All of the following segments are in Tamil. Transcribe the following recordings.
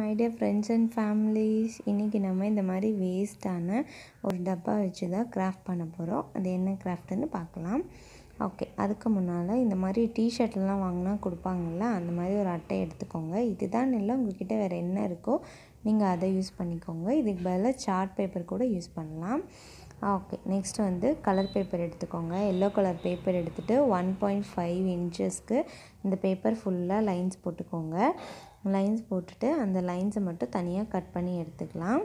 my dear friends and families இன்றைக்கி நம்ம இந்த மாதிரி வேஸ்ட்டான ஒரு டப்பா வச்சு தான் கிராஃப்ட் பண்ண போகிறோம் அது என்ன கிராஃப்ட்டுன்னு பார்க்கலாம் ஓகே அதுக்கு முன்னால் இந்த மாதிரி டிஷர்ட்லாம் வாங்கினா கொடுப்பாங்கள்ல அந்த மாதிரி ஒரு அட்டை எடுத்துக்கோங்க இதுதான் இல்லை உங்கள்கிட்ட வேறு என்ன இருக்கோ நீங்கள் அதை யூஸ் பண்ணிக்கோங்க இதுக்கு பதிலாக சார்ட் பேப்பர் கூட யூஸ் பண்ணலாம் ஓகே நெக்ஸ்ட் வந்து கலர் பேப்பர் எடுத்துக்கோங்க எல்லோ கலர் பேப்பர் எடுத்துகிட்டு ஒன் பாயிண்ட் ஃபைவ் இன்ச்சஸ்க்கு இந்த பேப்பர் ஃபுல்லாக லைன்ஸ் போட்டுக்கோங்க லைன்ஸ் போட்டுட்டு அந்த லைன்ஸை மட்டும் தனியாக கட் பண்ணி எடுத்துக்கலாம்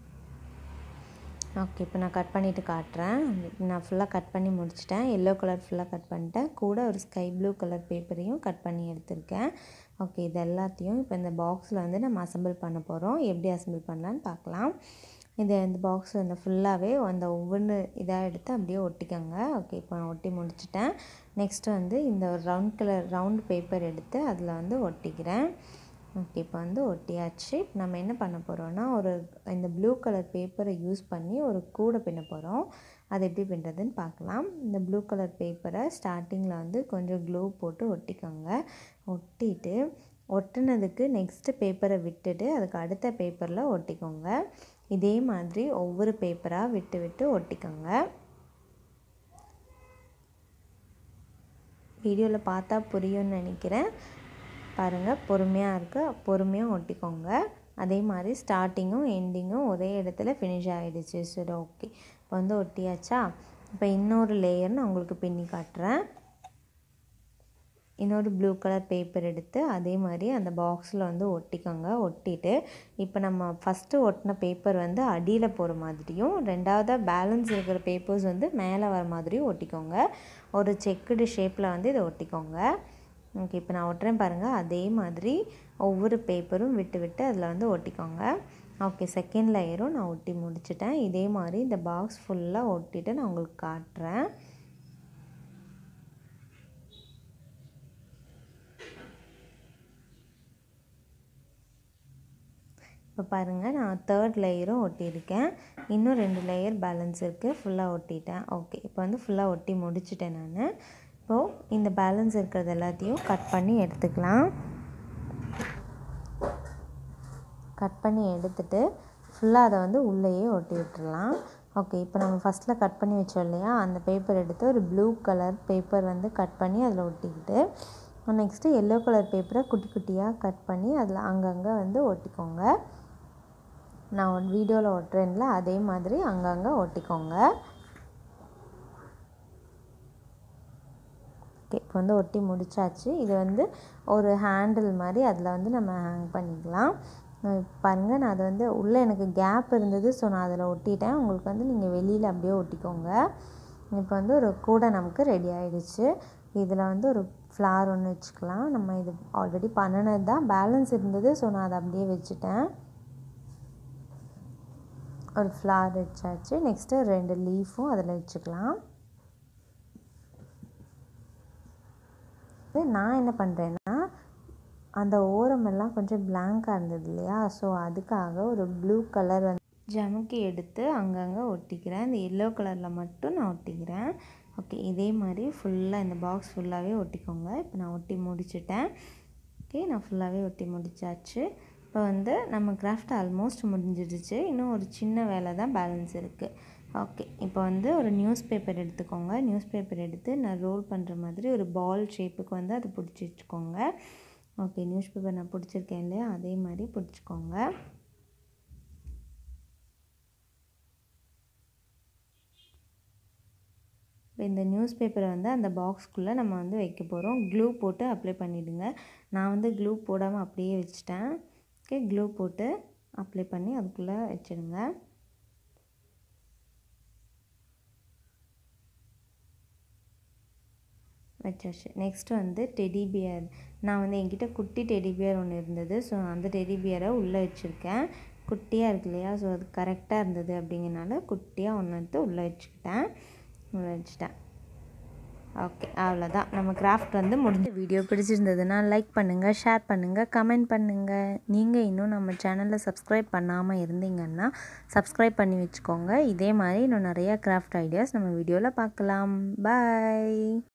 ஓகே இப்போ நான் கட் பண்ணிவிட்டு காட்டுறேன் நான் ஃபுல்லாக கட் பண்ணி முடிச்சிட்டேன் எல்லோ கலர் ஃபுல்லாக கட் பண்ணிட்டேன் கூட ஒரு ஸ்கை ப்ளூ கலர் பேப்பரையும் கட் பண்ணி எடுத்திருக்கேன் ஓகே இது எல்லாத்தையும் இப்போ இந்த பாக்ஸில் வந்து நம்ம அசம்பிள் பண்ண போகிறோம் எப்படி அசம்பிள் பண்ணலான்னு பார்க்கலாம் இது இந்த பாக்ஸ் அந்த ஃபுல்லாகவே அந்த ஒவ்வொன்று இதாக எடுத்து அப்படியே ஒட்டிக்கோங்க ஓகே இப்போ நான் ஒட்டி முடிச்சிட்டேன் நெக்ஸ்ட்டு வந்து இந்த ஒரு ரவுண்ட் கலர் ரவுண்ட் பேப்பர் எடுத்து அதில் வந்து ஒட்டிக்கிறேன் ஓகே இப்போ வந்து ஒட்டியாச்சு நம்ம என்ன பண்ண போகிறோன்னா ஒரு இந்த ப்ளூ கலர் பேப்பரை யூஸ் பண்ணி ஒரு கூடை பின்ன போகிறோம் அது எப்படி பின்னுறதுன்னு பார்க்கலாம் இந்த ப்ளூ கலர் பேப்பரை ஸ்டார்டிங்கில் வந்து கொஞ்சம் க்ளூ போட்டு ஒட்டிக்கோங்க ஒட்டிட்டு ஒட்டினதுக்கு நெக்ஸ்ட்டு பேப்பரை விட்டுட்டு அதுக்கு அடுத்த பேப்பரில் ஒட்டிக்கோங்க இதே மாதிரி ஒவ்வொரு பேப்பராக விட்டு விட்டு ஒட்டிக்கோங்க வீடியோவில் பார்த்தா புரியும்னு நினைக்கிறேன் பாருங்கள் பொறுமையாக இருக்க பொறுமையாக ஒட்டிக்கோங்க அதே மாதிரி ஸ்டார்டிங்கும் எண்டிங்கும் ஒரே இடத்துல ஃபினிஷ் ஆகிடுச்சு சரி ஓகே இப்போ வந்து ஒட்டியாச்சா இப்போ இன்னொரு லேயர் நான் உங்களுக்கு பின்னி காட்டுறேன் இன்னொரு ப்ளூ கலர் பேப்பர் எடுத்து அதே மாதிரி அந்த பாக்ஸில் வந்து ஒட்டிக்கோங்க ஒட்டிட்டு இப்போ நம்ம ஃபஸ்ட்டு ஒட்டின பேப்பர் வந்து அடியில் போகிற மாதிரியும் ரெண்டாவதாக பேலன்ஸ் இருக்கிற பேப்பர்ஸ் வந்து மேலே வர மாதிரியும் ஒட்டிக்கோங்க ஒரு செக்குடு ஷேப்பில் வந்து இதை ஒட்டிக்கோங்க ஓகே இப்போ நான் ஒட்டுறேன் பாருங்கள் அதே மாதிரி ஒவ்வொரு பேப்பரும் விட்டு விட்டு அதில் வந்து ஒட்டிக்கோங்க ஓகே செகண்ட் லேயரும் நான் ஒட்டி முடிச்சிட்டேன் இதே மாதிரி இந்த பாக்ஸ் ஃபுல்லாக ஒட்டிட்டு நான் உங்களுக்கு காட்டுறேன் இப்போ பாருங்கள் நான் தேர்ட் லேயரும் ஒட்டியிருக்கேன் இன்னும் ரெண்டு லேயர் பேலன்ஸ் இருக்குது ஃபுல்லாக ஒட்டிட்டேன் ஓகே இப்போ வந்து ஃபுல்லாக ஒட்டி முடிச்சிட்டேன் நான் இப்போது இந்த பேலன்ஸ் இருக்கிறது எல்லாத்தையும் கட் பண்ணி எடுத்துக்கலாம் கட் பண்ணி எடுத்துட்டு ஃபுல்லாக அதை வந்து உள்ளேயே ஒட்டி விட்டுடலாம் ஓகே இப்போ நம்ம ஃபஸ்ட்டில் கட் பண்ணி வச்சோம் இல்லையா அந்த பேப்பர் எடுத்து ஒரு ப்ளூ கலர் பேப்பர் வந்து கட் பண்ணி அதில் ஒட்டிக்கிட்டு நெக்ஸ்ட்டு எல்லோ கலர் பேப்பரை குட்டி குட்டியாக கட் பண்ணி அதில் அங்கங்கே வந்து ஒட்டிக்கோங்க நான் ஒரு வீடியோவில் ஒட்டுறேன்ல அதே மாதிரி அங்கங்கே ஒட்டிக்கோங்க ஓகே இப்போ வந்து ஒட்டி முடிச்சாச்சு இது வந்து ஒரு ஹேண்டில் மாதிரி அதில் வந்து நம்ம ஹேங் பண்ணிக்கலாம் பாருங்கள் நான் அதை வந்து உள்ளே எனக்கு கேப் இருந்தது ஸோ நான் அதில் ஒட்டிட்டேன் உங்களுக்கு வந்து நீங்கள் வெளியில் அப்படியே ஒட்டிக்கோங்க இப்போ வந்து ஒரு கூடை நமக்கு ரெடி ஆகிடுச்சு இதில் வந்து ஒரு ஃப்ளார் ஒன்று வச்சுக்கலாம் நம்ம இது ஆல்ரெடி பண்ணினது தான் பேலன்ஸ் இருந்தது ஸோ நான் அதை அப்படியே வச்சுட்டேன் ஒரு ஃப்ளார் வச்சாச்சு நெக்ஸ்ட்டு ரெண்டு லீஃபும் அதில் வச்சுக்கலாம் நான் என்ன பண்ணுறேன்னா அந்த ஓரமெல்லாம் கொஞ்சம் பிளாங்காக இருந்தது இல்லையா ஸோ அதுக்காக ஒரு ப்ளூ கலர் வந்து ஜமுக்கி எடுத்து அங்கங்கே ஒட்டிக்கிறேன் இந்த எல்லோ கலரில் மட்டும் நான் ஒட்டிக்கிறேன் ஓகே இதே மாதிரி ஃபுல்லாக இந்த பாக்ஸ் ஃபுல்லாகவே ஒட்டிக்கோங்க இப்போ நான் ஒட்டி முடிச்சிட்டேன் ஓகே நான் ஃபுல்லாகவே ஒட்டி முடிச்சாச்சு இப்போ வந்து நம்ம கிராஃப்ட் ஆல்மோஸ்ட் முடிஞ்சிடுச்சு இன்னும் ஒரு சின்ன வேலை தான் பேலன்ஸ் இருக்குது ஓகே இப்போ வந்து ஒரு நியூஸ் பேப்பர் எடுத்துக்கோங்க நியூஸ் பேப்பர் எடுத்து நான் ரோல் பண்ணுற மாதிரி ஒரு பால் ஷேப்புக்கு வந்து அதை பிடிச்சி வச்சுக்கோங்க ஓகே நியூஸ் பேப்பர் நான் பிடிச்சிருக்கேன் இல்லையா அதே மாதிரி பிடிச்சிக்கோங்க இந்த நியூஸ் பேப்பரை வந்து அந்த பாக்ஸ்க்குள்ளே நம்ம வந்து வைக்க போகிறோம் க்ளூ போட்டு அப்ளை பண்ணிவிடுங்க நான் வந்து க்ளூ போடாமல் அப்படியே வச்சுட்டேன் ஓகே க்ளூ போட்டு அப்ளை பண்ணி அதுக்குள்ளே வச்சுடுங்க வச்சாச்சு நெக்ஸ்ட் வந்து டெடி பியர் நான் வந்து என்கிட்ட குட்டி டெடி பியர் ஒன்று இருந்தது ஸோ அந்த டெடி பியரை உள்ளே வச்சுருக்கேன் குட்டியாக இருக்கு இல்லையா ஸோ அது கரெக்டாக இருந்தது அப்படிங்கிறனால குட்டியாக ஒன்று எடுத்து உள்ளே வச்சுக்கிட்டேன் உள்ளே வச்சுட்டேன் ஓகே அவ்வளோதான் நம்ம கிராஃப்ட் வந்து முடிஞ்ச வீடியோ பிடிச்சிருந்ததுன்னா லைக் பண்ணுங்கள் ஷேர் பண்ணுங்கள் கமெண்ட் பண்ணுங்கள் நீங்கள் இன்னும் நம்ம சேனலில் சப்ஸ்கிரைப் பண்ணாமல் இருந்தீங்கன்னா சப்ஸ்கிரைப் பண்ணி வச்சுக்கோங்க இதே மாதிரி இன்னும் நிறையா கிராஃப்ட் ஐடியாஸ் நம்ம வீடியோவில் பார்க்கலாம் பாய்